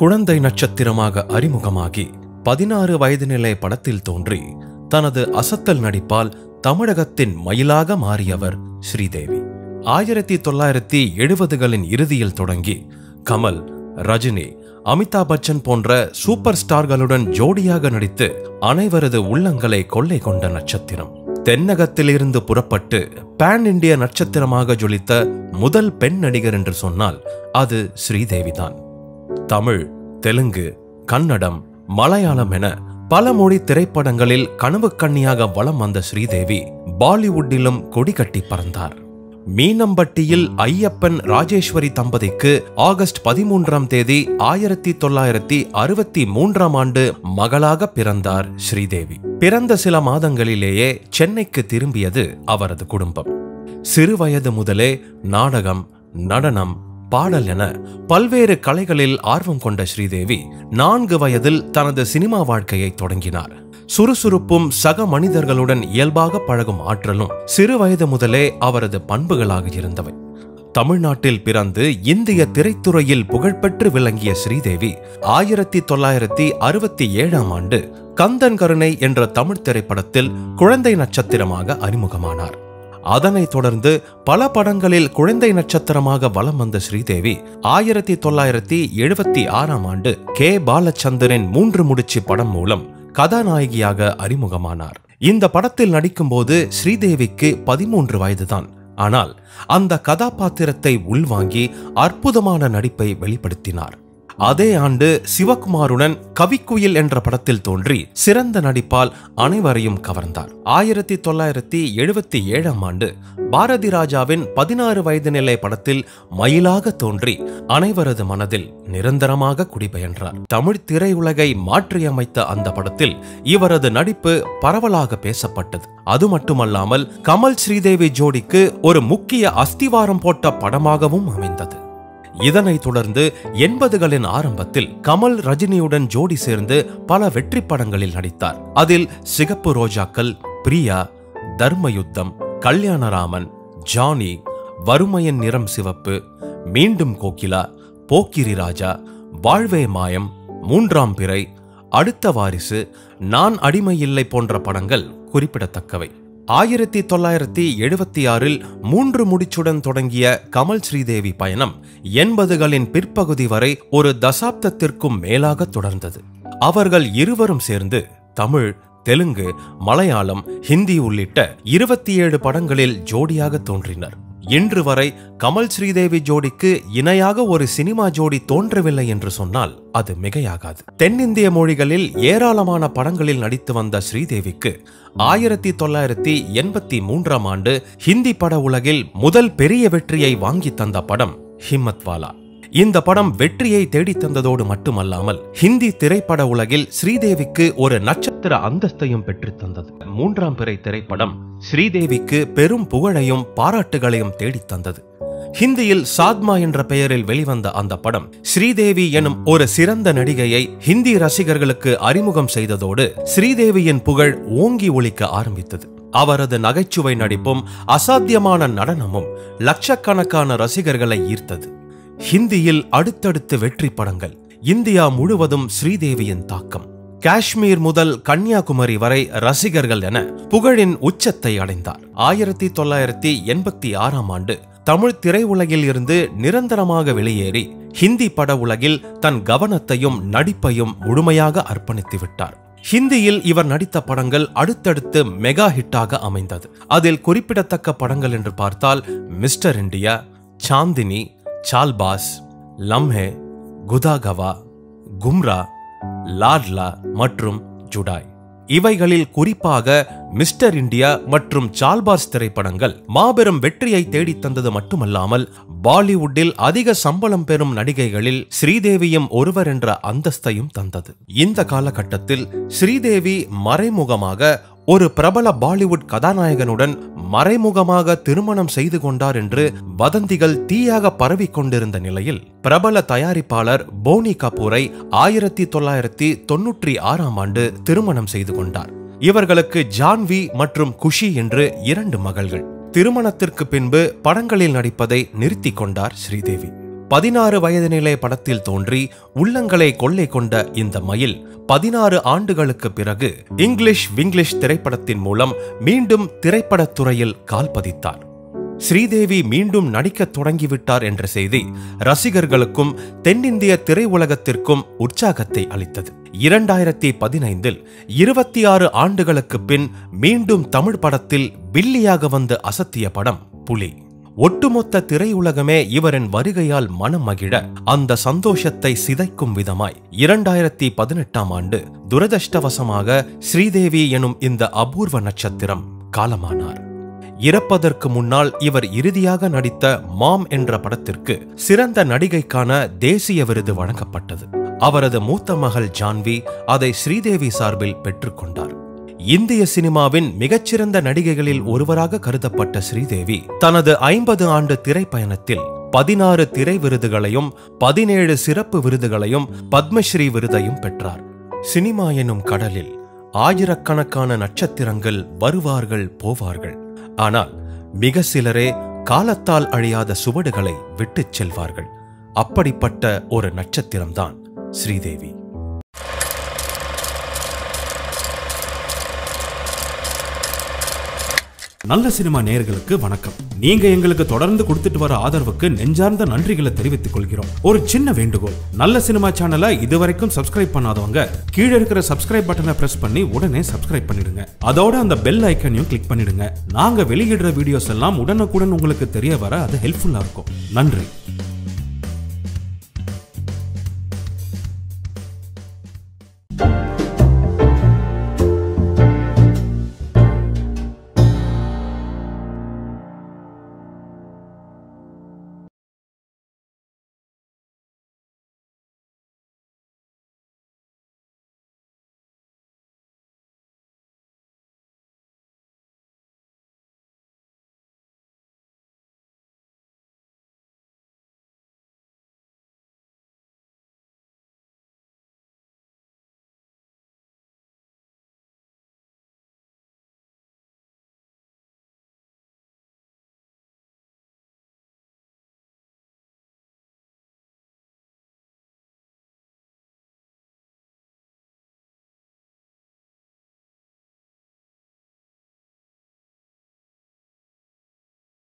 குழந்தை நட்சத்திரமாக அறிமுகமாகி பதினாறு வயது நிலை படத்தில் தோன்றி தனது அசத்தல் நடிப்பால் தமிழகத்தின் மயிலாக மாறியவர் ஸ்ரீதேவி ஆயிரத்தி தொள்ளாயிரத்தி எழுபதுகளின் இறுதியில் தொடங்கி கமல் ரஜினி அமிதாப் பச்சன் போன்ற சூப்பர் ஸ்டார்களுடன் ஜோடியாக நடித்து அனைவரது உள்ளங்களை கொள்ளை கொண்ட நட்சத்திரம் தென்னகத்திலிருந்து புறப்பட்டு பேன் இந்திய நட்சத்திரமாக ஜொலித்த முதல் பெண் நடிகர் என்று சொன்னால் அது ஸ்ரீதேவிதான் தமிழ் தெலுங்கு கன்னடம் மலையாளம் என பல மொழி திரைப்படங்களில் கனவு கன்னியாக வலம் வந்த ஸ்ரீதேவி பாலிவுட்டிலும் கொடி கட்டி பறந்தார் மீனம்பட்டியில் ஐயப்பன் ராஜேஸ்வரி தம்பதிக்கு ஆகஸ்ட் பதிமூன்றாம் தேதி ஆயிரத்தி தொள்ளாயிரத்தி அறுபத்தி மூன்றாம் ஆண்டு மகளாக பிறந்தார் ஸ்ரீதேவி பிறந்த சில மாதங்களிலேயே சென்னைக்கு திரும்பியது அவரது குடும்பம் சிறுவயது முதலே நாடகம் நடனம் பாடல் என பல்வேறு கலைகளில் ஆர்வம் கொண்ட ஸ்ரீதேவி நான்கு வயதில் தனது சினிமா வாழ்க்கையை தொடங்கினார் சுறுசுறுப்பும் சக மனிதர்களுடன் இயல்பாக பழகும் ஆற்றலும் சிறு வயது முதலே அவரது பண்புகளாக இருந்தவை தமிழ்நாட்டில் பிறந்து இந்திய திரைத்துறையில் புகழ்பெற்று விளங்கிய ஸ்ரீதேவி ஆயிரத்தி தொள்ளாயிரத்தி அறுபத்தி ஏழாம் ஆண்டு கந்தன் கருணை என்ற தமிழ் திரைப்படத்தில் குழந்தை நட்சத்திரமாக அறிமுகமானார் அதனைத் தொடர்ந்து பல படங்களில் குழந்தை நட்சத்திரமாக வலம் வந்த ஸ்ரீதேவி ஆயிரத்தி தொள்ளாயிரத்தி எழுபத்தி ஆறாம் ஆண்டு கே பாலச்சந்தரின் மூன்று முடிச்சு படம் மூலம் கதாநாயகியாக அறிமுகமானார் இந்த படத்தில் நடிக்கும்போது ஸ்ரீதேவிக்கு பதிமூன்று வயதுதான் ஆனால் அந்த கதாபாத்திரத்தை உள்வாங்கி அற்புதமான நடிப்பை வெளிப்படுத்தினார் அதே ஆண்டு சிவகுமாருடன் கவிக்குயில் என்ற படத்தில் தோன்றி சிறந்த நடிப்பால் அனைவரையும் கவர்ந்தார் ஆயிரத்தி தொள்ளாயிரத்தி எழுபத்தி ஏழாம் ஆண்டு பாரதி ராஜாவின் பதினாறு வயது நிலை படத்தில் மயிலாக தோன்றி அனைவரது மனதில் நிரந்தரமாக குடிபெயன்றார் தமிழ் திரையுலகை மாற்றியமைத்த அந்த படத்தில் இவரது நடிப்பு பரவலாக பேசப்பட்டது அது மட்டுமல்லாமல் கமல் ஸ்ரீதேவி ஜோடிக்கு ஒரு முக்கிய அஸ்திவாரம் போட்ட படமாகவும் அமைந்தது இதனைத் தொடர்ந்து எண்பதுகளின் ஆரம்பத்தில் கமல் ரஜினியுடன் ஜோடி சேர்ந்து பல வெற்றி படங்களில் நடித்தார் அதில் சிகப்பு ரோஜாக்கள் பிரியா தர்மயுத்தம் கல்யாணராமன் ஜானி வறுமையின் நிறம் சிவப்பு மீண்டும் கோகிலா போக்கிரி ராஜா வாழ்வே மாயம் மூன்றாம் பிறை அடுத்த வாரிசு நான் அடிமை இல்லை போன்ற படங்கள் குறிப்பிடத்தக்கவை ஆயிரத்தி தொள்ளாயிரத்தி எழுபத்தி ஆறில் மூன்று முடிச்சுடன் தொடங்கிய கமல் ஸ்ரீதேவி பயணம் எண்பதுகளின் பிற்பகுதி வரை ஒரு தசாப்தத்திற்கும் மேலாக தொடர்ந்தது அவர்கள் இருவரும் சேர்ந்து தமிழ் தெலுங்கு மலையாளம் ஹிந்தி உள்ளிட்ட இருபத்தி ஏழு படங்களில் ஜோடியாக தோன்றினர் இன்று வரை கமல் ஸ்ரீதேவி ஜோடிக்கு இணையாக ஒரு சினிமா ஜோடி தோன்றவில்லை என்று சொன்னால் அது மிகையாகாது தென்னிந்திய மொழிகளில் ஏராளமான படங்களில் நடித்து வந்த ஸ்ரீதேவிக்கு ஆயிரத்தி தொள்ளாயிரத்தி எண்பத்தி மூன்றாம் ஆண்டு ஹிந்தி பட உலகில் முதல் பெரிய வெற்றியை வாங்கி தந்த படம் ஹிம்மத்வாலா இந்த படம் வெற்றியை தேடித் தந்ததோடு மட்டுமல்லாமல் ஹிந்தி திரைப்பட உலகில் ஸ்ரீதேவிக்கு ஒரு நட்சத்திர அந்தஸ்தையும் பெற்றுத் தந்தது மூன்றாம் பிறை திரைப்படம் ஸ்ரீதேவிக்கு பெரும் புகழையும் பாராட்டுகளையும் தேடித் தந்தது ஹிந்தியில் சாத்மா என்ற பெயரில் வெளிவந்த அந்த படம் ஸ்ரீதேவி எனும் ஒரு சிறந்த நடிகையை ஹிந்தி ரசிகர்களுக்கு அறிமுகம் செய்ததோடு ஸ்ரீதேவியின் புகழ் ஓங்கி ஒலிக்க ஆரம்பித்தது அவரது நகைச்சுவை நடிப்பும் அசாத்தியமான நடனமும் லட்சக்கணக்கான ரசிகர்களை ஈர்த்தது ஹிந்தியில் அடுத்தடுத்து வெற்றி படங்கள் இந்தியா முழுவதும் ஸ்ரீதேவியின் தாக்கம் காஷ்மீர் முதல் கன்னியாகுமரி வரை ரசிகர்கள் என புகழின் உச்சத்தை அடைந்தார் ஆயிரத்தி தொள்ளாயிரத்தி எண்பத்தி ஆறாம் ஆண்டு தமிழ் திரையுலகில் இருந்து நிரந்தரமாக வெளியேறி ஹிந்தி பட உலகில் தன் கவனத்தையும் நடிப்பையும் முழுமையாக அர்ப்பணித்து விட்டார் ஹிந்தியில் இவர் நடித்த படங்கள் அடுத்தடுத்து மெகா ஹிட்டாக அமைந்தது அதில் குறிப்பிடத்தக்க படங்கள் என்று பார்த்தால் மிஸ்டர் இந்தியா சாந்தினி சால்பாஸ் லம்ஹே குதாகவா கும்ரா லாட்லா மற்றும் ஜுடாய் இவைகளில் குறிப்பாக மிஸ்டர் இந்தியா மற்றும் சால்பாஸ் திரைப்படங்கள் மாபெரும் வெற்றியை தேடித் தந்தது மட்டுமல்லாமல் பாலிவுட்டில் அதிக சம்பளம் பெறும் நடிகைகளில் ஸ்ரீதேவியும் ஒருவர் என்ற அந்தஸ்தையும் தந்தது இந்த காலகட்டத்தில் ஸ்ரீதேவி மறைமுகமாக ஒரு பிரபல பாலிவுட் கதாநாயகனுடன் மறைமுகமாக திருமணம் செய்து கொண்டார் என்று வதந்திகள் தீயாக பரவிக் கொண்டிருந்த நிலையில் பிரபல தயாரிப்பாளர் போனி கபூரை ஆயிரத்தி தொள்ளாயிரத்தி தொன்னூற்றி ஆறாம் ஆண்டு திருமணம் செய்து கொண்டார் இவர்களுக்கு ஜான்வி மற்றும் குஷி என்று இரண்டு மகள்கள் திருமணத்திற்கு பின்பு படங்களில் நடிப்பதை நிறுத்திக் கொண்டார் ஸ்ரீதேவி பதினாறு வயது நிலை படத்தில் தோன்றி உள்ளங்களை கொள்ளை கொண்ட இந்த மயில் பதினாறு ஆண்டுகளுக்கு பிறகு இங்கிலீஷ் விங்கிலீஷ் திரைப்படத்தின் மூலம் மீண்டும் திரைப்படத் துறையில் கால் பதித்தார் ஸ்ரீதேவி மீண்டும் நடிக்கத் தொடங்கிவிட்டார் என்ற செய்தி ரசிகர்களுக்கும் தென்னிந்திய திரையுலகத்திற்கும் உற்சாகத்தை அளித்தது இரண்டாயிரத்தி பதினைந்தில் இருபத்தி ஆறு ஆண்டுகளுக்கு பின் மீண்டும் தமிழ் படத்தில் வில்லியாக வந்து அசத்திய படம் புலி ஒட்டுமொத்த திரையுலகமே இவரின் வருகையால் மனம் மகிழ அந்த சந்தோஷத்தை சிதைக்கும் விதமாய் இரண்டாயிரத்தி பதினெட்டாம் ஆண்டு துரதிருஷ்டவசமாக ஸ்ரீதேவி எனும் இந்த அபூர்வ நட்சத்திரம் காலமானார் இறப்பதற்கு முன்னால் இவர் இறுதியாக நடித்த மாம் என்ற படத்திற்கு சிறந்த நடிகைக்கான தேசிய விருது வழங்கப்பட்டது அவரது மூத்த மகள் ஜான்வி அதை ஸ்ரீதேவி சார்பில் பெற்றுக்கொண்டார் இந்திய சினிமாவின் மிகச்சிறந்த நடிகைகளில் ஒருவராக கருதப்பட்ட ஸ்ரீதேவி தனது ஐம்பது ஆண்டு திரைப்பயணத்தில் பதினாறு திரை விருதுகளையும் பதினேழு சிறப்பு விருதுகளையும் பத்மஸ்ரீ விருதையும் பெற்றார் சினிமா எனும் கடலில் ஆயிரக்கணக்கான நட்சத்திரங்கள் வருவார்கள் போவார்கள் ஆனால் மிக சிலரே காலத்தால் அழியாத சுவடுகளை விட்டுச் செல்வார்கள் அப்படிப்பட்ட ஒரு நட்சத்திரம்தான் ஸ்ரீதேவி நல்ல சினிமா நேயர்களுக்கு வணக்கம் நீங்க எங்களுக்கு தொடர்ந்து கொடுத்துட்டு வர ஆதரவுக்கு நெஞ்சார்ந்த நன்றிகளை தெரிவித்துக் கொள்கிறோம் ஒரு சின்ன வேண்டுகோள் நல்ல சினிமா சேனலை இதுவரைக்கும் சப்ஸ்கிரைப் பண்ணாதவங்க கீழே இருக்கிற சப்ஸ்கிரைப் பட்டனை பிரஸ் பண்ணி உடனே சப்ஸ்கிரைப் பண்ணிடுங்க அதோட அந்த பெல் ஐக்கனையும் கிளிக் பண்ணிடுங்க நாங்க வெளியிடுற வீடியோஸ் எல்லாம் உடனுக்குடன் உங்களுக்கு தெரிய வர அது ஹெல்ப்ஃபுல்லா இருக்கும் நன்றி